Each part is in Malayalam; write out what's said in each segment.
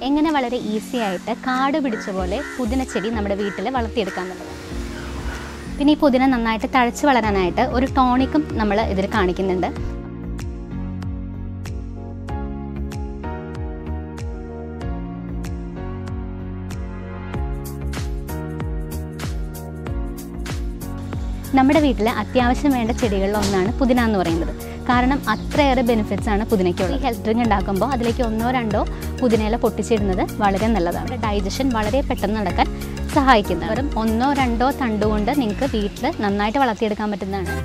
എങ്ങനെ വളരെ ഈസി ആയിട്ട് കാട് പിടിച്ച പോലെ പുതിന ചെടി നമ്മുടെ വീട്ടിൽ വളർത്തിയെടുക്കാൻ എന്നുള്ളത് പിന്നെ ഈ പുതിന നന്നായിട്ട് തഴച്ച് വളരാനായിട്ട് ഒരു ടോണിക്കും നമ്മൾ ഇതിൽ കാണിക്കുന്നുണ്ട് നമ്മുടെ വീട്ടിൽ അത്യാവശ്യം വേണ്ട ചെടികളിൽ ഒന്നാണ് പുതിന എന്ന് പറയുന്നത് കാരണം അത്രയേറെ ബെനിഫിറ്റ്സ് ആണ് പുതിനയ്ക്കുള്ളത് ഈ ഹെൽത്ത് ഡ്രിങ്ക് ഉണ്ടാക്കുമ്പോൾ അതിലേക്ക് ഒന്നോ രണ്ടോ പുതിനയില പൊട്ടിച്ചിടുന്നത് വളരെ നല്ലതാണ് ഡൈജഷൻ വളരെ പെട്ടെന്ന് നടക്കാൻ സഹായിക്കുന്നത് വെറും ഒന്നോ രണ്ടോ തണ്ട് കൊണ്ട് നിങ്ങൾക്ക് വീട്ടിൽ നന്നായിട്ട് വളർത്തിയെടുക്കാൻ പറ്റുന്നതാണ്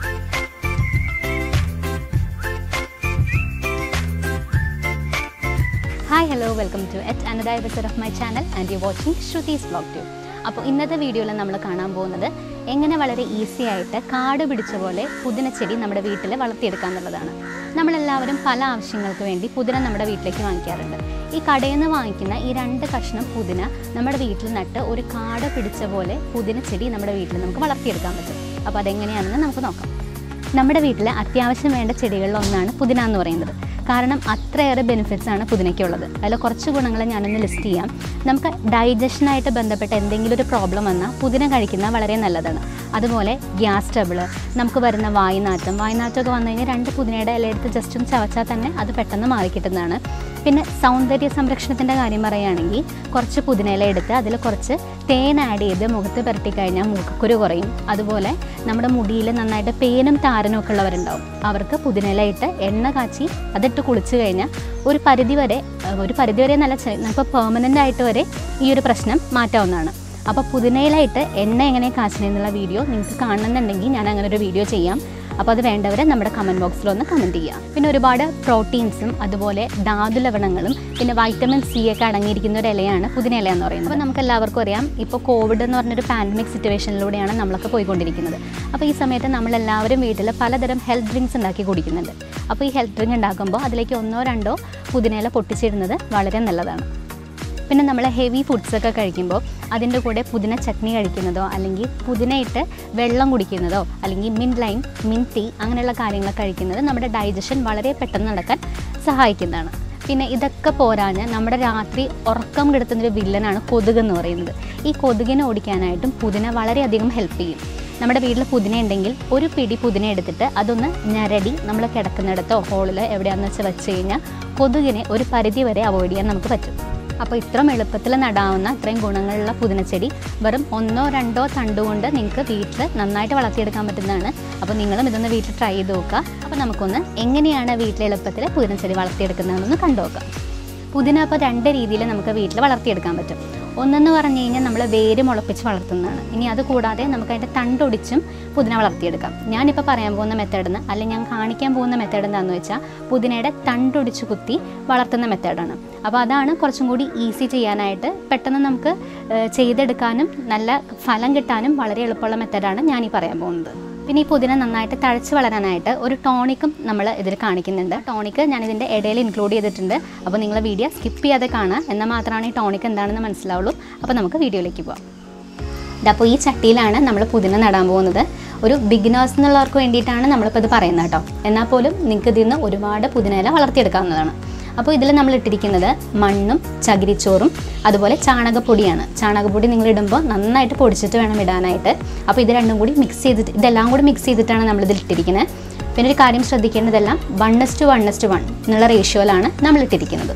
hi hello welcome to yet another episode of my channel and you watching Shruti's vlog tube അപ്പോൾ ഇന്നത്തെ വീഡിയോയിൽ നമ്മൾ കാണാൻ പോകുന്നത് എങ്ങനെ വളരെ ഈസി ആയിട്ട് കാട് പിടിച്ച പോലെ പുതിന ചെടി നമ്മുടെ വീട്ടിൽ വളർത്തിയെടുക്കുക എന്നുള്ളതാണ് നമ്മളെല്ലാവരും പല ആവശ്യങ്ങൾക്ക് വേണ്ടി പുതിന നമ്മുടെ വീട്ടിലേക്ക് വാങ്ങിക്കാറുണ്ട് ഈ കടയിൽ നിന്ന് വാങ്ങിക്കുന്ന ഈ രണ്ട് കഷ്ണം പുതിന നമ്മുടെ വീട്ടിൽ നട്ട് ഒരു കാട് പിടിച്ച പോലെ പുതിന ചെടി നമ്മുടെ വീട്ടിൽ നമുക്ക് വളർത്തിയെടുക്കാൻ പറ്റും അപ്പോൾ അതെങ്ങനെയാണെന്ന് നമുക്ക് നോക്കാം നമ്മുടെ വീട്ടിൽ അത്യാവശ്യം വേണ്ട ചെടികളിൽ ഒന്നാണ് പുതിന എന്ന് പറയുന്നത് കാരണം അത്രയേറെ ബെനിഫിറ്റ്സ് ആണ് പുതിനയ്ക്കുള്ളത് അതിൽ കുറച്ച് ഗുണങ്ങൾ ഞാനൊന്ന് ലിസ്റ്റ് ചെയ്യാം നമുക്ക് ഡൈജഷനായിട്ട് ബന്ധപ്പെട്ട എന്തെങ്കിലും ഒരു പ്രോബ്ലം വന്നാൽ പുതിന കഴിക്കുന്നത് വളരെ നല്ലതാണ് അതുപോലെ ഗ്യാസ് ട്രബിൾ നമുക്ക് വരുന്ന വായുനാറ്റം വായുനാറ്റമൊക്കെ വന്നു കഴിഞ്ഞാൽ രണ്ട് പുതിനയുടെ ഇല എടുത്ത് ജസ്റ്റ് ഒന്ന് ചവച്ചാൽ തന്നെ അത് പെട്ടെന്ന് മാറിക്കിട്ടുന്നതാണ് പിന്നെ സൗന്ദര്യ സംരക്ഷണത്തിൻ്റെ കാര്യം പറയുകയാണെങ്കിൽ കുറച്ച് പുതിനയില എടുത്ത് അതിൽ കുറച്ച് തേൻ ആഡ് ചെയ്ത് മുഖത്ത് പുരട്ടി കഴിഞ്ഞാൽ മൂക്കക്കുരു കുറയും അതുപോലെ നമ്മുടെ മുടിയിൽ നന്നായിട്ട് പേനും താരനും ഒക്കെ ഉള്ളവരുണ്ടാവും അവർക്ക് പുതിനയില ഇട്ട് എണ്ണ കാച്ചി അതിട്ട് കുളിച്ച് കഴിഞ്ഞാൽ ഒരു പരിധി വരെ ഏഹ്, ഒരു പരിധി വരെ നല്ല ചെ- നമുക്ക് പെർമനൻ്റ് ആയിട്ട് വരെ ഈ ഒരു പ്രശ്നം മാറ്റാവുന്നതാണ് അപ്പോൾ പുതിനയിലായിട്ട് എണ്ണ എങ്ങനെ കാച്ചണമെന്നുള്ള വീഡിയോ നിങ്ങൾക്ക് കാണണമെന്നുണ്ടെങ്കിൽ ഞാൻ അങ്ങനെ ഒരു വീഡിയോ ചെയ്യാം അപ്പോൾ അത് വേണ്ടവരെ നമ്മുടെ കമൻറ്റ് ബോക്സിൽ ഒന്ന് കമൻറ്റ് ചെയ്യാം പിന്നെ ഒരുപാട് പ്രോട്ടീൻസും അതുപോലെ ധാതു ലവണങ്ങളും പിന്നെ വൈറ്റമിൻ സി ഒക്കെ അടങ്ങിയിരിക്കുന്ന ഒരു ഇലയാണ് പുതിന ഇല എന്ന് പറയുന്നത് അപ്പോൾ നമുക്ക് എല്ലാവർക്കും അറിയാം ഇപ്പോൾ കോവിഡ് എന്ന് പറഞ്ഞൊരു പാൻഡമിക് സിറ്റുവേഷനിലൂടെയാണ് നമ്മളൊക്കെ പോയിക്കൊണ്ടിരിക്കുന്നത് അപ്പോൾ ഈ സമയത്ത് നമ്മളെല്ലാവരും വീട്ടിൽ പലതരം ഹെൽത്ത് ഡ്രിങ്ക്സ് ഉണ്ടാക്കി കുടിക്കുന്നുണ്ട് അപ്പോൾ ഈ ഹെൽത്ത് ഡ്രിങ്ക് ഉണ്ടാക്കുമ്പോൾ അതിലേക്ക് ഒന്നോ രണ്ടോ പുതിനയില പൊട്ടിച്ചിടുന്നത് വളരെ നല്ലതാണ് പിന്നെ നമ്മൾ ഹെവി ഫുഡ്സൊക്കെ കഴിക്കുമ്പോൾ അതിൻ്റെ കൂടെ പുതിന ചട്നി കഴിക്കുന്നതോ അല്ലെങ്കിൽ പുതിനയിട്ട് വെള്ളം കുടിക്കുന്നതോ അല്ലെങ്കിൽ മിൻ ലൈം മിൻ ടീ അങ്ങനെയുള്ള കാര്യങ്ങൾ കഴിക്കുന്നത് നമ്മുടെ ഡൈജഷൻ വളരെ പെട്ടെന്ന് നടക്കാൻ സഹായിക്കുന്നതാണ് പിന്നെ ഇതൊക്കെ പോരാഞ്ഞ് നമ്മുടെ രാത്രി ഉറക്കം കെടുത്തുന്നൊരു വില്ലനാണ് കൊതുക് എന്ന് പറയുന്നത് ഈ കൊതുകിനെ ഓടിക്കാനായിട്ടും പുതിന വളരെയധികം ഹെൽപ്പ് ചെയ്യും നമ്മുടെ വീട്ടിൽ പുതിന ഉണ്ടെങ്കിൽ ഒരു പിടി പുതിന എടുത്തിട്ട് അതൊന്ന് ഞരടി നമ്മൾ കിടക്കുന്നിടത്തോ ഹോളിൽ എവിടെയാണെന്ന് വെച്ചാൽ വെച്ച് കഴിഞ്ഞാൽ കൊതുകിനെ ഒരു പരിധി വരെ അവോയ്ഡ് ചെയ്യാൻ നമുക്ക് പറ്റും അപ്പോൾ ഇത്രയും എളുപ്പത്തിൽ നടാവുന്ന ഇത്രയും ഗുണങ്ങളുള്ള പുതിനച്ചെടി വെറും ഒന്നോ രണ്ടോ തണ്ട് കൊണ്ട് നിങ്ങൾക്ക് വീട്ടിൽ നന്നായിട്ട് വളർത്തിയെടുക്കാൻ പറ്റുന്നതാണ് അപ്പോൾ നിങ്ങളും ഇതൊന്ന് വീട്ടിൽ ട്രൈ ചെയ്ത് നോക്കുക അപ്പോൾ നമുക്കൊന്ന് എങ്ങനെയാണ് വീട്ടിൽ എളുപ്പത്തിൽ പുതിനച്ചെടി വളർത്തിയെടുക്കുന്നതെന്നൊന്ന് കണ്ടു നോക്കാം പുതിന അപ്പോൾ രണ്ട് രീതിയിൽ നമുക്ക് വീട്ടിൽ വളർത്തിയെടുക്കാൻ പറ്റും ഒന്നെന്ന് പറഞ്ഞു കഴിഞ്ഞാൽ നമ്മൾ വേര് മുളപ്പിച്ച് വളർത്തുന്നതാണ് ഇനി അത് കൂടാതെ നമുക്ക് അതിൻ്റെ തണ്ടൊടിച്ചും പുതിന വളർത്തിയെടുക്കാം ഞാനിപ്പോൾ പറയാൻ പോകുന്ന മെത്തേഡിന് അല്ലെങ്കിൽ ഞാൻ കാണിക്കാൻ പോകുന്ന മെത്തേഡ് എന്താണെന്ന് വെച്ചാൽ പുതിനയുടെ തണ്ടൊടിച്ച് കുത്തി വളർത്തുന്ന മെത്തേഡാണ് അപ്പോൾ അതാണ് കുറച്ചും കൂടി ഈസി ചെയ്യാനായിട്ട് പെട്ടെന്ന് നമുക്ക് ഏഹ്, ചെയ്തെടുക്കാനും നല്ല ഫലം കിട്ടാനും വളരെ എളുപ്പമുള്ള മെത്തേഡാണ് ഞാൻ ഈ പറയാൻ പോകുന്നത് പിന്നെ ഈ പുതിന നന്നായിട്ട് തഴച്ച് വളരാനായിട്ട് ഒരു ടോണിക്കും നമ്മൾ ഇതിൽ കാണിക്കുന്നുണ്ട് ടോണിക്ക് ഞാൻ ഇതിൻ്റെ ഇടയിൽ ഇൻക്ലൂഡ് ചെയ്തിട്ടുണ്ട് അപ്പോൾ നിങ്ങൾ വീഡിയോ സ്കിപ്പ് ചെയ്യാതെ കാണുക എന്നാൽ മാത്രമാണ് ഈ ടോണിക്ക് എന്താണെന്ന് മനസ്സിലാവുള്ളൂ അപ്പോൾ നമുക്ക് വീഡിയോയിലേക്ക് പോകാം അപ്പോൾ ഈ ചട്ടിയിലാണ് നമ്മൾ പുതിന നടാൻ പോകുന്നത് ഒരു ബിഗിനേഴ്സ് എന്നുള്ളവർക്ക് വേണ്ടിയിട്ടാണ് നമ്മളിപ്പോൾ ഇത് പറയുന്നത് കേട്ടോ എന്നാൽ പോലും നിങ്ങൾക്ക് ഇതിൽ നിന്ന് ഒരുപാട് പുതിനയില വളർത്തിയെടുക്കാവുന്നതാണ് അപ്പോൾ ഇതിൽ നമ്മൾ ഇട്ടിരിക്കുന്നത് മണ്ണും ചകിരിച്ചോറും അതുപോലെ ചാണകപ്പൊടിയാണ് ചാണകപ്പൊടി നിങ്ങൾ ഇടുമ്പോൾ നന്നായിട്ട് പൊടിച്ചിട്ട് വേണം ഇടാനായിട്ട് അപ്പോൾ ഇത് രണ്ടും കൂടി മിക്സ് ചെയ്തിട്ട് ഇതെല്ലാം കൂടി മിക്സ് ചെയ്തിട്ടാണ് നമ്മളിതിൽ ഇട്ടിരിക്കുന്നത് പിന്നെ ഒരു കാര്യം ശ്രദ്ധിക്കേണ്ടതെല്ലാം one two one two one എന്നുള്ള റേഷ്യോയിലാണ് നമ്മൾ ഇട്ടിരിക്കുന്നത്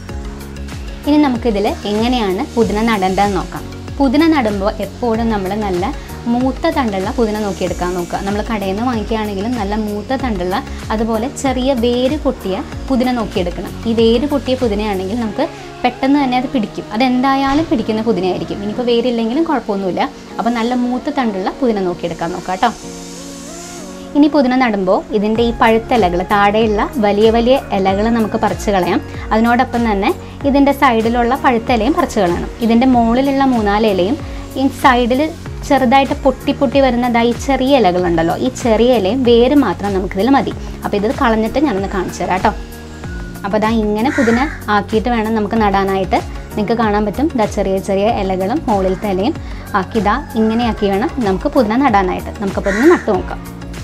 ഇനി നമുക്കിതിൽ എങ്ങനെയാണ് പുതിന നടേണ്ടതെന്ന് നോക്കാം പുതിന നടുമ്പോൾ എപ്പോഴും നമ്മൾ നല്ല മൂത്ത തണ്ടുള്ള പുതിന നോക്കിയെടുക്കാൻ നോക്കുക നമ്മൾ കടയിൽ നിന്ന് വാങ്ങിക്കുകയാണെങ്കിലും നല്ല മൂത്ത തണ്ടുള്ള അതുപോലെ ചെറിയ വേര് പൊട്ടിയ പുതിന നോക്കിയെടുക്കണം ഈ വേര് പൊട്ടിയ പുതിനയാണെങ്കിൽ നമുക്ക് പെട്ടെന്ന് തന്നെ അത് പിടിക്കും അതെന്തായാലും പിടിക്കുന്ന പുതിനയായിരിക്കും ഇനിയിപ്പോൾ വേരില്ലെങ്കിലും കുഴപ്പമൊന്നുമില്ല അപ്പോൾ നല്ല മൂത്ത തണ്ടുള്ള പുതിന നോക്കിയെടുക്കാൻ നോക്കാം കേട്ടോ ഇനി പുതിന നടുമ്പോൾ ഇതിൻ്റെ ഈ പഴുത്ത ഇലകൾ താഴെയുള്ള വലിയ വലിയ ഇലകൾ നമുക്ക് പറിച്ച് കളയാം അതിനോടൊപ്പം തന്നെ ഇതിൻ്റെ സൈഡിലുള്ള പഴുത്ത ഇലയും പറിച്ച് കളയണം ഇതിൻ്റെ മുകളിലുള്ള മൂന്നാല് ഇലയും ഈ സൈഡിൽ ചെറുതായിട്ട് പൊട്ടി പൊട്ടി വരുന്ന ദാ ഈ ചെറിയ ഇലകളുണ്ടല്ലോ ഈ ചെറിയ ഇലയും വേര് മാത്രം നമുക്കിതിൽ മതി അപ്പോൾ ഇത് കളഞ്ഞിട്ട് ഞാനൊന്ന് കാണിച്ചു തരാം കേട്ടോ അപ്പോൾ ദാ ഇങ്ങനെ പുതിന ആക്കിയിട്ട് വേണം നമുക്ക് നടാനായിട്ട് നിങ്ങൾക്ക് കാണാൻ പറ്റും ദാ ചെറിയ ചെറിയ ഇലകളും മുകളിലത്തെ ഇലയും ആക്കി ദാ ഇങ്ങനെയാക്കി വേണം നമുക്ക് പുതിന നടാനായിട്ട് നമുക്കപ്പോൾ ഒന്ന് നട്ടു നോക്കാം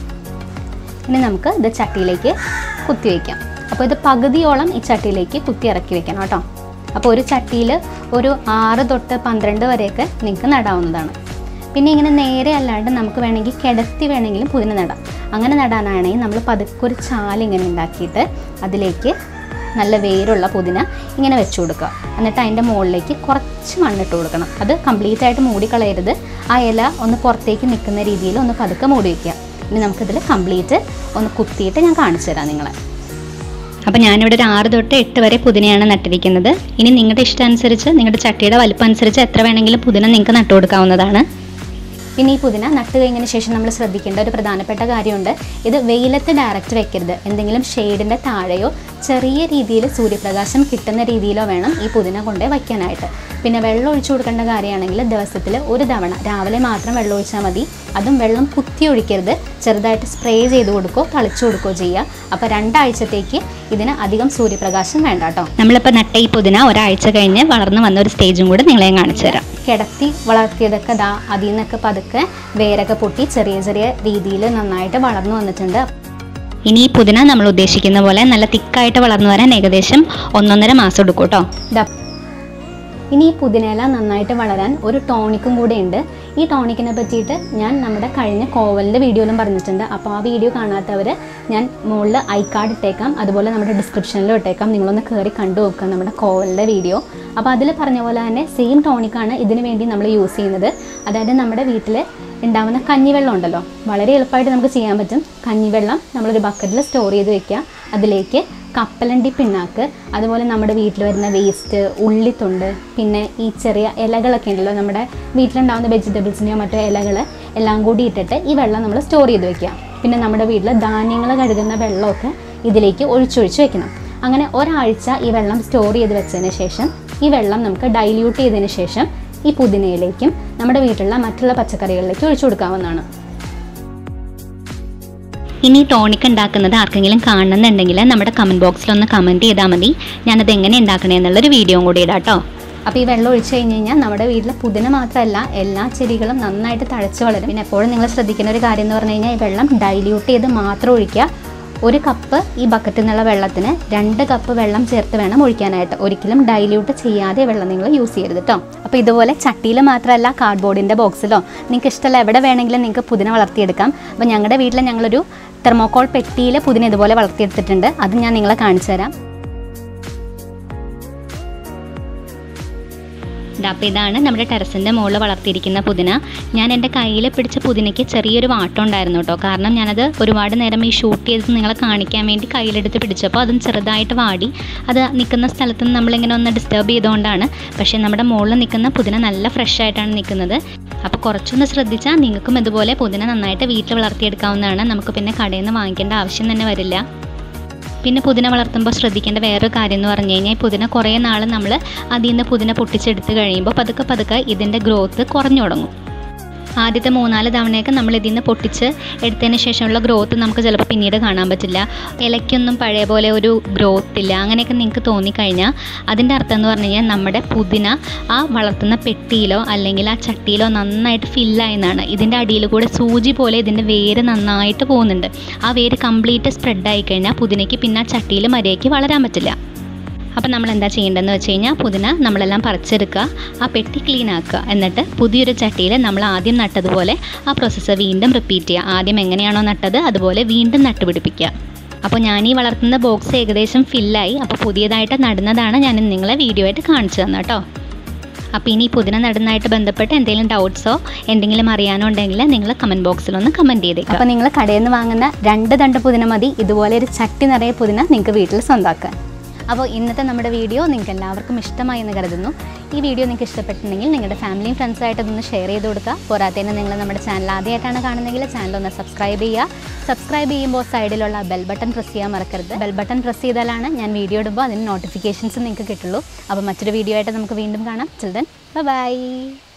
ഇനി നമുക്ക് ഇത് ചട്ടിയിലേക്ക് കുത്തി വയ്ക്കാം അപ്പോൾ ഇത് പകുതിയോളം ഈ ചട്ടിയിലേക്ക് കുത്തി ഇറക്കി വെക്കണം കേട്ടോ അപ്പോൾ ഒരു ചട്ടിയിൽ ഒരു ആറ് തൊട്ട് പന്ത്രണ്ട് വരെയൊക്കെ നിങ്ങൾക്ക് നടാവുന്നതാണ് പിന്നെ ഇങ്ങനെ നേരെ അല്ലാണ്ട് നമുക്ക് വേണമെങ്കിൽ കിടത്തി വേണമെങ്കിലും പുതിന നടാം അങ്ങനെ നടാനാണെങ്കിൽ നമ്മൾ പതുക്കെ ഒരു ചാലിങ്ങനെ ഉണ്ടാക്കിയിട്ട് അതിലേക്ക് നല്ല വേരുള്ള പുതിന ഇങ്ങനെ വെച്ച് കൊടുക്കുക എന്നിട്ട് അതിൻ്റെ മുകളിലേക്ക് കുറച്ച് മണ്ണിട്ട് കൊടുക്കണം അത് കംപ്ലീറ്റ് ആയിട്ട് മൂടിക്കളയരുത് ആ ഇല ഒന്ന് പുറത്തേക്ക് നിൽക്കുന്ന രീതിയിൽ ഒന്ന് പതുക്കെ മൂടി വയ്ക്കുക ഇനി നമുക്കിതിൽ കംപ്ലീറ്റ് ഒന്ന് കുത്തിയിട്ട് ഞാൻ കാണിച്ചു തരാം നിങ്ങളെ അപ്പോൾ ഞാനിവിടെ ഒരു ആറ് തൊട്ട് എട്ട് വരെ പുതിനയാണ് നട്ടിരിക്കുന്നത് ഇനി നിങ്ങളുടെ ഇഷ്ടം അനുസരിച്ച് നിങ്ങളുടെ ചട്ടിയുടെ വലിപ്പം അനുസരിച്ച് എത്ര വേണമെങ്കിലും പുതിന നിങ്ങൾക്ക് നട്ടു കൊടുക്കാവുന്നതാണ് പിന്നെ ഈ പുതിന നട്ട് കഴിഞ്ഞതിന് ശേഷം നമ്മൾ ശ്രദ്ധിക്കേണ്ട ഒരു പ്രധാനപ്പെട്ട കാര്യമുണ്ട് ഇത് വെയിലത്ത് ഡയറക്റ്റ് വെക്കരുത് എന്തെങ്കിലും ഷെയ്ഡിൻ്റെ താഴെയോ ചെറിയ രീതിയിൽ സൂര്യപ്രകാശം കിട്ടുന്ന രീതിയിലോ വേണം ഈ പുതിന കൊണ്ടേ വയ്ക്കാനായിട്ട് പിന്നെ വെള്ളം ഒഴിച്ചു കൊടുക്കേണ്ട കാര്യമാണെങ്കിൽ ദിവസത്തിൽ ഒരു തവണ രാവിലെ മാത്രം വെള്ളം ഒഴിച്ചാൽ മതി അതും വെള്ളം കുത്തി ഒഴിക്കരുത് ചെറുതായിട്ട് സ്പ്രേ ചെയ്ത് കൊടുക്കുകയോ തളിച്ചു കൊടുക്കുകയോ ചെയ്യുക അപ്പോൾ രണ്ടാഴ്ചത്തേക്ക് ഇതിന് അധികം സൂര്യപ്രകാശം വേണ്ട കേട്ടോ നമ്മളിപ്പോൾ നട്ട ഈ പുതിന ഒരാഴ്ച കഴിഞ്ഞ് വളർന്നു വന്ന ഒരു സ്റ്റേജും കൂടെ നിങ്ങളെ ഞാൻ കാണിച്ചു തരാം കിടത്തി വളർത്തിയതൊക്കെ ദാ അതിൽ നിന്നൊക്കെ പതുക്കെ വേരൊക്കെ പൊട്ടി ചെറിയ ചെറിയ രീതിയിൽ നന്നായിട്ട് വളർന്നു വന്നിട്ടുണ്ട് ഇനി ഈ പുതിന നമ്മൾ ഉദ്ദേശിക്കുന്ന പോലെ നല്ല തിക്കായിട്ട് വളർന്നു വരാൻ ഏകദേശം ഒന്നൊന്നര മാസം എടുക്കും കേട്ടോ ഇനി ഈ പുതിനയില നന്നായിട്ട് വളരാൻ ഒരു ടോണിക്കും കൂടെ ഉണ്ട് ഈ ടോണിക്കിനെ പറ്റിയിട്ട് ഞാൻ നമ്മുടെ കഴിഞ്ഞ കോവലിൻ്റെ വീഡിയോയിലും പറഞ്ഞിട്ടുണ്ട് അപ്പോൾ ആ വീഡിയോ കാണാത്തവർ ഞാൻ മുകളിൽ ഐ കാർഡ് ഇട്ടേക്കാം അതുപോലെ നമ്മുടെ ഡിസ്ക്രിപ്ഷനിലും ഇട്ടേക്കാം നിങ്ങളൊന്ന് കയറി കണ്ടു നോക്കുക നമ്മുടെ കോവലിൻ്റെ വീഡിയോ അപ്പോൾ അതിൽ പറഞ്ഞ പോലെ തന്നെ സെയിം ടോണിക്കാണ് ഇതിന് വേണ്ടി നമ്മൾ യൂസ് ചെയ്യുന്നത് അതായത് നമ്മുടെ വീട്ടിൽ ഉണ്ടാവുന്ന കഞ്ഞിവെള്ളം ഉണ്ടല്ലോ വളരെ എളുപ്പമായിട്ട് നമുക്ക് ചെയ്യാൻ പറ്റും കഞ്ഞിവെള്ളം നമ്മളൊരു ബക്കറ്റിൽ സ്റ്റോർ ചെയ്ത് വെക്കുക അതിലേക്ക് കപ്പലണ്ടി പിണ്ണാക്ക് അതുപോലെ നമ്മുടെ വീട്ടിൽ വരുന്ന വേസ്റ്റ് ഉള്ളിത്തൊണ്ട് പിന്നെ ഈ ചെറിയ ഇലകളൊക്കെ ഉണ്ടല്ലോ നമ്മുടെ വീട്ടിലുണ്ടാകുന്ന വെജിറ്റബിൾസിൻ്റെയോ മറ്റോ ഇലകൾ എല്ലാം കൂടി ഇട്ടിട്ട് ഈ വെള്ളം നമ്മൾ സ്റ്റോർ ചെയ്ത് വെക്കുക പിന്നെ നമ്മുടെ വീട്ടിൽ ധാന്യങ്ങൾ കഴുകുന്ന വെള്ളമൊക്കെ ഇതിലേക്ക് ഒഴിച്ചൊഴിച്ച് വെക്കണം അങ്ങനെ ഒരാഴ്ച ഈ വെള്ളം സ്റ്റോർ ചെയ്ത് വെച്ചതിന് ശേഷം ഈ വെള്ളം നമുക്ക് ഡൈല്യൂട്ട് ചെയ്തതിന് ശേഷം ഈ പുതിനയിലേക്കും നമ്മുടെ വീട്ടിലുള്ള മറ്റുള്ള പച്ചക്കറികളിലേക്ക് ഒഴിച്ചു കൊടുക്കാവുന്നതാണ് ഇനി ടോണിക് ഉണ്ടാക്കുന്നത് ആർക്കെങ്കിലും കാണണമെന്നുണ്ടെങ്കിൽ നമ്മുടെ കമൻറ്റ് ബോക്സിൽ ഒന്ന് കമൻറ്റ് ചെയ്താൽ മതി ഞാനത് എങ്ങനെ ഉണ്ടാക്കണേ എന്നുള്ളൊരു വീഡിയോയും കൂടി ഇടാം കേട്ടോ അപ്പോൾ ഈ വെള്ളം ഒഴിച്ച് കഴിഞ്ഞ് കഴിഞ്ഞാൽ നമ്മുടെ വീട്ടിലെ പുതിന മാത്രമല്ല എല്ലാ ചെടികളും നന്നായിട്ട് തഴച്ച് വളരും പിന്നെ എപ്പോഴും നിങ്ങൾ ശ്രദ്ധിക്കുന്ന ഒരു കാര്യം എന്ന് പറഞ്ഞു കഴിഞ്ഞാൽ ഈ വെള്ളം ഡൈല്യൂട്ട് ചെയ്ത് മാത്രം ഒഴിക്കുക ഒരു കപ്പ് ഈ ബക്കറ്റിൽ നിന്നുള്ള വെള്ളത്തിന് രണ്ട് കപ്പ് വെള്ളം ചേർത്ത് വേണം ഒഴിക്കാനായിട്ട് ഒരിക്കലും ഡൈല്യൂട്ട് ചെയ്യാതെ വെള്ളം നിങ്ങൾ യൂസ് ചെയ്യരുത് കേട്ടോ അപ്പോൾ ഇതുപോലെ ചട്ടിയിൽ മാത്രമല്ല കാർഡ്ബോർഡിൻ്റെ ബോക്സിലോ നിങ്ങൾക്ക് ഇഷ്ടമല്ല എവിടെ വേണമെങ്കിലും നിങ്ങൾക്ക് പുതിന വളർത്തിയെടുക്കാം അപ്പോൾ ഞങ്ങളുടെ വീട്ടിൽ ഞങ്ങളൊരു തെർമോക്കോൾ പെട്ടിയിൽ പുതിന ഇതുപോലെ വളർത്തിയെടുത്തിട്ടുണ്ട് അത് ഞാൻ നിങ്ങളെ കാണിച്ചു തരാം അപ്പോൾ ഇതാണ് നമ്മുടെ ടെറസിൻ്റെ മുകളിൽ വളർത്തിയിരിക്കുന്ന പുതിന ഞാൻ എൻ്റെ കയ്യിൽ പിടിച്ച പുതിനയ്ക്ക് ചെറിയൊരു വാട്ടം ഉണ്ടായിരുന്നു കേട്ടോ കാരണം ഞാനത് ഒരുപാട് നേരം ഈ ഷൂട്ട് ചെയ്ത് നിങ്ങളെ കാണിക്കാൻ വേണ്ടി കയ്യിലെടുത്ത് പിടിച്ചപ്പോൾ അതും ചെറുതായിട്ട് വാടി അത് നിൽക്കുന്ന സ്ഥലത്ത് നിന്ന് നമ്മളിങ്ങനെ ഒന്ന് ഡിസ്റ്റർബ് ചെയ്തുകൊണ്ടാണ് പക്ഷേ നമ്മുടെ മുകളിൽ നിൽക്കുന്ന പുതിന നല്ല ഫ്രഷ് ആയിട്ടാണ് നിൽക്കുന്നത് അപ്പോൾ കുറച്ചൊന്ന് ശ്രദ്ധിച്ചാൽ നിങ്ങൾക്കും ഇതുപോലെ പുതിന നന്നായിട്ട് വീട്ടിൽ വളർത്തിയെടുക്കാവുന്നതാണ് നമുക്ക് പിന്നെ കടയിൽ നിന്ന് വാങ്ങിക്കേണ്ട ആവശ്യം തന്നെ വരില്ല പിന്നെ പുതിന വളർത്തുമ്പോൾ ശ്രദ്ധിക്കേണ്ട വേറൊരു കാര്യം എന്ന് പറഞ്ഞു കഴിഞ്ഞാൽ ഈ പുതിന കുറേ നാൾ നമ്മൾ അതിൽ നിന്ന് പുതിന പൊട്ടിച്ചെടുത്ത് കഴിയുമ്പോൾ പതുക്കെ പതുക്കെ ഇതിൻ്റെ ഗ്രോത്ത് കുറഞ്ഞു തുടങ്ങും ആദ്യത്തെ മൂന്നാല് തവണയൊക്കെ നമ്മൾ ഇതിൽ നിന്ന് പൊട്ടിച്ച് എടുത്തതിന് ശേഷമുള്ള ഗ്രോത്ത് നമുക്ക് ചിലപ്പോൾ പിന്നീട് കാണാൻ പറ്റില്ല ഇലയ്ക്കൊന്നും പഴയ പോലെ ഒരു ഗ്രോത്ത് ഇല്ല അങ്ങനെയൊക്കെ നിങ്ങൾക്ക് തോന്നിക്കഴിഞ്ഞാൽ അതിൻ്റെ അർത്ഥം എന്ന് പറഞ്ഞു കഴിഞ്ഞാൽ നമ്മുടെ പുതിന ആ വളർത്തുന്ന പെട്ടിയിലോ അല്ലെങ്കിൽ ആ ചട്ടിയിലോ നന്നായിട്ട് ഫില്ലായെന്നാണ് ഇതിൻ്റെ അടിയിൽ കൂടെ സൂചി പോലെ ഇതിൻ്റെ വേര് നന്നായിട്ട് പോകുന്നുണ്ട് ആ വേര് കംപ്ലീറ്റ് സ്പ്രെഡായി കഴിഞ്ഞാൽ പുതിനയ്ക്ക് പിന്നെ ആ ചട്ടിയിൽ മര്യാദയ്ക്ക് വളരാൻ പറ്റില്ല അപ്പോൾ നമ്മൾ എന്താ ചെയ്യേണ്ടതെന്ന് വെച്ച് കഴിഞ്ഞാൽ പുതിന നമ്മളെല്ലാം പറിച്ചെടുക്കുക ആ പെട്ടി ക്ലീൻ ആക്കുക എന്നിട്ട് പുതിയൊരു ചട്ടിയിൽ നമ്മൾ ആദ്യം നട്ടതുപോലെ ആ പ്രോസസ്സ് വീണ്ടും റിപ്പീറ്റ് ചെയ്യുക ആദ്യം എങ്ങനെയാണോ നട്ടത് അതുപോലെ വീണ്ടും നട്ടുപിടിപ്പിക്കുക അപ്പോൾ ഞാൻ ഈ വളർത്തുന്ന ബോക്സ് ഏകദേശം ഫില്ലായി അപ്പോൾ പുതിയതായിട്ട് നടുന്നതാണ് ഞാൻ നിങ്ങളെ വീഡിയോ ആയിട്ട് കാണിച്ചു തന്നെ കേട്ടോ അപ്പോൾ ഇനി ഈ പുതിന നടുന്നതായിട്ട് ബന്ധപ്പെട്ട് എന്തെങ്കിലും ഡൗട്ട്സോ എന്തെങ്കിലും അറിയാനോ ഉണ്ടെങ്കിൽ നിങ്ങൾ കമൻറ്റ് ബോക്സിലൊന്ന് കമൻറ്റ് ചെയ്തേക്കുക അപ്പോൾ നിങ്ങൾ കടയിൽ നിന്ന് വാങ്ങുന്ന രണ്ട് തണ്ട് പുതിന മതി ഇതുപോലെ ഒരു ചട്ടി നിറയെ പുതിന നിങ്ങൾക്ക് വീട്ടിൽ സ്വന്തമാക്കാൻ അപ്പോൾ ഇന്നത്തെ നമ്മുടെ വീഡിയോ നിങ്ങൾക്ക് എല്ലാവർക്കും ഇഷ്ടമായി എന്ന് കരുതുന്നു ഈ വീഡിയോ നിങ്ങൾക്ക് ഇഷ്ടപ്പെട്ടിട്ടുണ്ടെങ്കിൽ നിങ്ങളുടെ ഫാമിലിയും ഫ്രണ്ട്സായിട്ട് ഇതൊന്ന് ഷെയർ ചെയ്ത് കൊടുക്കുക പോരാത്തതിന് നിങ്ങൾ നമ്മുടെ ചാനൽ ആദ്യമായിട്ടാണ് കാണുന്നതെങ്കിൽ ചാനൽ ഒന്ന് സബ്സ്ക്രൈബ് ചെയ്യുക സബ്സ്ക്രൈബ് ചെയ്യുമ്പോൾ സൈഡിലുള്ള ബെൽ ബട്ടൺ പ്രസ് ചെയ്യാൻ മറക്കരുത് ബെൽ ബട്ടൺ പ്രസ് ചെയ്താലാണ് ഞാൻ വീഡിയോ ഇടുമ്പോൾ അതിന് നോട്ടിഫിക്കേഷൻസ് നിങ്ങൾക്ക് കിട്ടുള്ളൂ അപ്പോൾ മറ്റൊരു വീഡിയോ ആയിട്ട് നമുക്ക് വീണ്ടും കാണാം ചിൽഡ്രൻ ബൈ